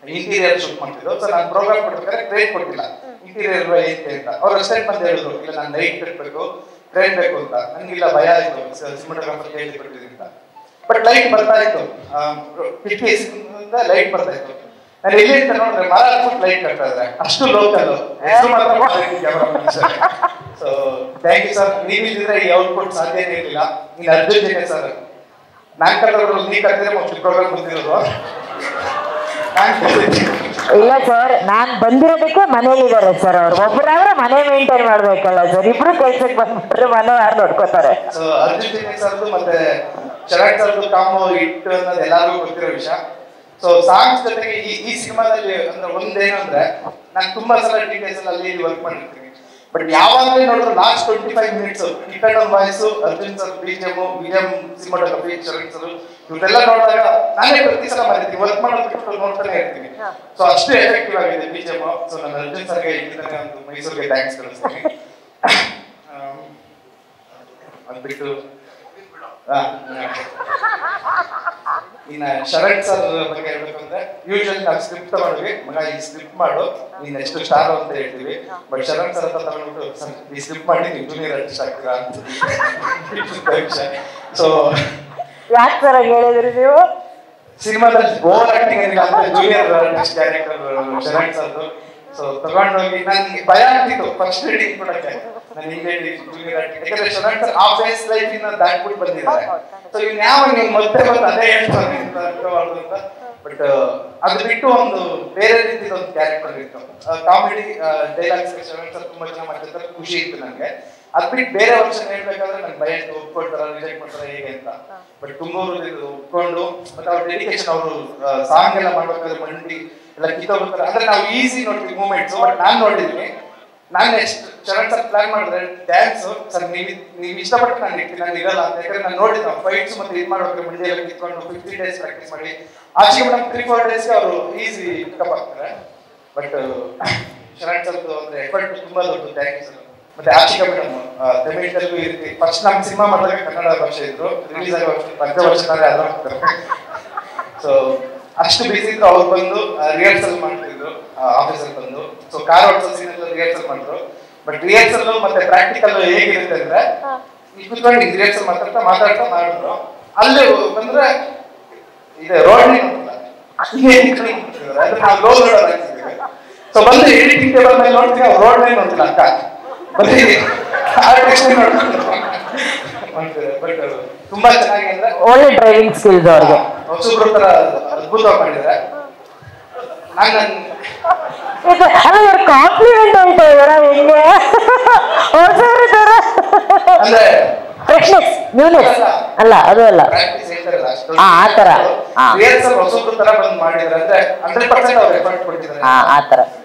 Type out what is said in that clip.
Interior shoot ಮಾಡ್ತಿದ್ರು so ನಾನು program ಕೊಡ್ಬೇಕಾದ್ರೆ ಕ್ರೇಟ್ ಕೊಟ್ಟಿಲ್ಲ ಇಂಟೀರಿಯರ್ ಐತೆ ಅಂತ ಅವ್ರು ಅಷ್ಟೇ ಬಂದು ಹೇಳಿದ್ರು ಇಲ್ಲ ನಾನು ಲೈಟ್ ಕಟ್ಬೇಕು ಕ್ರೇಟ್ ಬೇಕು ಅಂತ ನನಗಿಲ್ಲ ಭಯ ಆಯ್ತು ಸಿನಿಮಾಟೋಗ್ರಾಫರ್ ಕೇಳಿ ಕೊಟ್ಟಿದ್ರಿಂದ ಬಟ್ ಲೈಟ್ ಬರ್ತಾ ಇತ್ತು ಕಿಟಕಿಯಿಂದ ಲೈಟ್ ಬರ್ತಾ ಇತ್ತು ನಾನು ಎಲ್ಲಿ ಅಂತ ನೋಡಿದ್ರೆ ಮರ ಹಾಕ್ಬಿಟ್ಟು ಲೈಟ್ ಕಟ್ತಾ ಇದ್ದಾರೆ ಅಷ್ಟು ಲೋಕಲ್ ಹೆಸರು ಮಾತ್ರ ಸೊ ಥ್ಯಾಂಕ್ ಯು ಸರ್ ನೀವಿದ್ರೆ ಈ ಔಟ್ಪುಟ್ ಸಾಧ್ಯನೇ ಇರಲಿಲ್ಲ ನೀನು ಅರ್ಜುನ್ ಜೊತೆ ಸರ್ ನಾನ್ ಕಟ್ಟೋರು ನೀ ಕಟ್ಟಿದ್ರೆ ಮತ್ತೆ ಪ್ರೋಗ್ರಾಮ್ ಬಂದಿರೋದು ನಾನ್ ಕಟ್ಟಿದ್ದೆ. ಇಲ್ಲ ಸರ್ ನಾನ್ ಬಂದಿರೋದಕ್ಕೆ ಮನೇಲಿ ಇದಾರೆ ಸರ್ ಅವ್ರು ಒಬ್ಬರಾದ್ರೆ ಮನೆ ಮೇಂಟೈನ್ ಮಾಡ್ಬೇಕಲ್ಲ ಸರ್ ಇಬ್ರು ಕೆಲ್ಸಕ್ಕೆ ಬಂದ್ಬಿಟ್ರೆ ಮನೆ ಯಾರು ನೋಡ್ಕೋತಾರೆ ಸೊ ಅರ್ಜುನ್ ಜೊತೆ ಸರ್ದು ಮತ್ತೆ ಶರತ್ ಸರ್ದು ಕಾಂಬೋ ಇಟ್ಟು ಅನ್ನೋದು ಎಲ್ಲರಿಗೂ ಗೊತ್ತಿರೋ ವಿಷಯ ಸೊ ಸಾಂಗ್ಸ್ ಜೊತೆಗೆ ಈ ಈ ಸಿನಿಮಾದಲ್ಲಿ ಅಂದ್ರೆ ಒಂದೇನಂದ್ರೆ ನಾನು ತುಂಬಾ ಸಲ ಡೀಟೇಲ್ಸ್ ಅಲ್ಲಿ ಇಲ್ಲಿ ವರ್ಕ್ ಮಾಡಿರ್ತೀನಿ ಬಟ್ ಯಾವಾಗಲೇ ನೋಡಿದ್ರು last twenty five minutes ticket voice Arjun sir BGM William cinematography Sharan sir ಇವರೆಲ್ಲ ನೋಡಿದಾಗ ನಾನೇ ಪ್ರತಿ ಸಲ ಮಾಡಿರ್ತೀನಿ ವರ್ಕ್ ಮಾಡೋದು ಬಿಟ್ಟು ನೋಡ್ತಾನೆ ಇರ್ತೀನಿ ಸೊ ಅಷ್ಟು ಎಫೆಕ್ಟಿವ್ ಆಗಿದೆ ಬಿಜಿಎಂ ಸೊ ನಾನು ಅರ್ಜುನ್ ಸರ್ಗೆ ಇಲ್ಲಿಂದ ಒಂದು ಮೈಸೂರಿಗೆ ಥ್ಯಾಂಕ್ಸ್ ಕಳಿಸ್ತೀನಿ ಆಮ್, ಅದ್ಬಿಟ್ಟು ಆ, ಇನ್ನ ಶರಣ್ ಸರ್ ಬಗ್ಗೆ ಹೇಳ್ಬೇಕು ಅಂದ್ರೆ ಯೂಶಲಿ ನಾವು ಸ್ಕ್ರಿಪ್ಟ್ ತಗೊಂಡ್ವಿ ಮಗ ಈ ಸ್ಕ್ರಿಪ್ಟ್ ಮಾಡು ನೀನ್ ಎಷ್ಟು ಸ್ಟಾರ್ ಅಂತ ಹೇಳ್ತೀವಿ ಬಟ್ ಶರಣ್ ಸರ್ ಅಂತ ತಗೊಂಡ್ಬಿಟ್ಟು "ಸರ್, ಈ ಸ್ಕ್ರಿಪ್ಟ್ ಮಾಡಿ ನೀವು ಜೂನಿಯರ್ ಆರ್ಟಿಸ್ಟ್ ಆಗ್ತೀರಾ ಅಂತ ಸೊ ಯಾಕೆ ಸರ್ ಹಂಗ್ ಹೇಳಿದ್ರಿ ನೀವು ಸಿನಿಮಾದಲ್ಲಿ ಓವರ್ ಆಕ್ಟಿಂಗ್ ಏನಿಲ್ಲ ಅಂತ ಜೂನಿಯರ್ ಆರ್ಟಿಸ್ಟ್ ಕ್ಯಾರೆಕ್ಟರ್ ಶರಣ್ ಸರ್ದು ಸೊ ತಗೊಂಡೋಗಿ ನನ್ಗೆ ಭಯ ಆಗ್ತಿತ್ತು ಫಸ್ಟ್ ರೀಡಿಂಗ್ ಕೊಡಕ್ಕೆ ನಾನು ಹಿಂಗೆ ಜೂನಿಯರ್ ಆರ್ಟಿಸ್ಟ್ ಯಾಕಂದ್ರೆ ಶರಣ್ ಸರ್ ಆ ಫೇಸ್ ಲೈಫ್ ಇಂದ ದಾಟ್ಬಿಟ್ಟು ಬಂದಿದ್ದಾರೆ ಸೊ ಇವ್ನು ಯಾವ ನೀವು ಮತ್ತೆ ಬಂದು ಅದೇ ಹೇಳ್ತಾನೆ ಅಂತ ಅನ್ಕೋಬಾರ್ದು ಅಂತ ಬಟ್ ಅದು ಬಿಟ್ಟು ಒಂದು ಬೇರೆ ರೀತಿಯ ಒಂದು ಕ್ಯಾರೆಕ್ಟರ್ ಇತ್ತು ಕಾಮಿಡಿ ಡೈಲಾಗ್ಸ್ ಶರಣ್ ಸರ್ ತುಂಬಾ ಚೆನ್ನಾಗಿ ಮಾಡ್ತಿರ್ತಾರೆ ಖುಷಿ ಇತ್ತು ನನಗೆ ಅದ್ ಬಿಟ್ಟು ಬೇರೆ ವರ್ಷನ್ ಹೇಳ್ಬೇಕಾದ್ರೆ ನನ್ಗೆ ಭಯ ಇತ್ತು ಒಪ್ಕೊಳ್ತಾರ ರಿಜೆಕ್ಟ್ ಮಾಡ್ತಾರ ಹೇಗೆ ಅಂತ ಬಟ್ ತುಂಬಾ ಇದು ಒಪ್ಕೊಂಡು ಮತ್ತೆ ಅವ್ರ ಡೆಡಿಕೇಶನ್ ಅವರು ಸಾಂಗ್ ಎಲ್ಲ ಮಾಡ್ಬೇಕಾದ್ರೆ ಮಂಡಿ ಎಲ್ಲ ಕಿತ್ತೋಗ್ತಾರೆ ಅಂದ್ರೆ ನಾವು ಈಸಿ ನೋಡ್ತೀವಿ ಮೂಮೆಂಟ್ಸ್ ಬಟ್ ನಾನ್ ನೋಡಿದ್ದೀನಿ ನಾನು ನೆಕ್ಸ್ಟ್ ಶರಣ್ ಸರ್ ಪ್ಲಾನ್ ಮಾಡಿದ್ರೆ ಡ್ಯಾನ್ಸ್ ಸರ್ ನೀವು ನೀವು ಇಷ್ಟಪಟ್ಟು ನಾನು ಇರ್ತೀನಿ ನಾನು ಇರಲ್ಲ ಅಂತ ಯಾಕಂದ್ರೆ ನಾನು ನೋಡಿದ್ದೆ ಫೈಟ್ಸ್ ಮತ್ತೆ ಇದು ಮಾಡ್ಬೇಕಾದ್ರೆ ಮಂಡಿ ಎಲ್ಲ ಕಿತ್ಕೊಂಡು ಫಿಫ್ಟಿ ಡೇಸ್ ಪ್ರಾಕ್ಟೀಸ್ ಮಾಡಿ ಆಚೆಗೆ ಮೇಡಮ್ ತ್ರೀ ಫೋರ್ ಡೇಸ್ಗೆ ಅವರು ಈಸಿ ಪಿಕಪ್ ಆಗ್ತಾರೆ ಬಟ್ ಶರಣ್ ಸರ್ದು ಅಂದ್ರೆ ಎಫರ್ಟ್ ತುಂಬಾ ದೊಡ್ಡ ಥ್ಯಾಂಕ್ ಯು ಸರ್ ಮತ್ತೆ ಆಚಿಕಾ ಮೇಡಮ್ ತಮಿಳ್ ತೆಲುಗು ಇರ್ತಿ ಫಸ್ಟ್ ನಮ್ಮ ಸಿನಿಮಾ ಮಾಡಿದಾಗ ಕನ್ನಡ ಭಾಷೆ ಇದ್ರು ರಿಲೀಸ್ ಆಗೋ ವರ್ಷ ಪಂಚ ವರ್ಷದಲ್ಲಿ ಅದ್ರ ಹಾಕ್ತಾರೆ ಸೊ ಅಷ್ಟು ಬಿಸಿ ಇದ್ರು ಅವ್ರು ಬಂದು ರಿಹರ್ಸಲ್ ಮಾಡ್ತಿದ್ರು ಆಫೀಸಲ್ಲಿ ಬಂದು ಸೊ ಕಾರ್ ಓಡಿಸೋ ಸೀನಲ್ಲಿ ರಿಹರ್ಸಲ್ ಮಾಡಿದ್ರು ಬಟ್ ರಿಹರ್ಸಲ್ ಮತ್ತೆ ಪ್ರಾಕ್ಟಿಕಲ್ ಹೇಗಿರುತ್ತೆ ಅಂದ್ರೆ ಇಲ್ಲಿ ಕುತ್ಕೊಂಡು ರಿಹರ್ಸಲ್ ಮಾತಾಡ್ತಾ ಮಾತಾಡ್ತಾ ಮಾಡಿದ್ರು ಅಲ್ಲಿ ಬಂದ್ರೆ ಇದೆ ರೋಡ್ ನಾವು ಲೋ ರೋಡ್ ಹಾಕ್ತಿದ್ದೀವಿ ಸೊ ಬಂದು ಎಡಿಟಿಂಗ್ ಟೇಬಲ್ ಮೇಲೆ ನೋಡ್ತೀವಿ ಅವ್ರು ರೋಡ್ ನೇ ನೋಡ್ತಿಲ್ಲ ಅಕ್ಕ ಬರೀ ಆರ್ಟಿಸ್ಟ್ ನೋಡ್ತಾರೆ ಬಟ್ ತುಂಬಾ ಚೆನ್ನಾಗಿ ಅಂದ್ರೆ ಒಳ್ಳೆ ಡ್ರೈವಿಂಗ್ ಸ್ಕಿಲ್ಸ್ ಅವ್ರಿಗೆ ಹೊಸಬ್ರು ತರ ಅದ್ಭುತವಾಗಿ ಮಾಡಿದ್ದಾರೆ ನಾನು ನನ್ನ ಇದು ಅಲ್ಲ ಇವ್ರು ಕಾಂಪ್ಲಿಮೆಂಟ್ ಅಂತ ಇವರ ಹೆಂಗೆ ಹೊಸವ್ರು ತರ ಅಂದ್ರೆ ಫ್ರೆಶ್ನೆಸ್ ನ್ಯೂನೆಸ್ ಅಲ್ಲ ಅದು ಅಲ್ಲ ಪ್ರಾಕ್ಟೀಸ್ ಹೇಳ್ತಾರಲ್ಲ ಅಷ್ಟು ಆ, ಆ ತರ. ಆ. ರಿಹರ್ಸಲ್ ಹೊಸಬ್ರು ತರ ಬಂದು ಮಾಡಿದ್ರೆ ಅಂದ್ರೆ ಹಂಡ್ರೆಡ್ ಪರ್ಸೆಂಟ್ ಅವ್ರು ಎಫರ್ಟ್ ಕೊಟ್ಟಿದ್ದಾರೆ ಹಾ ಆ ತರ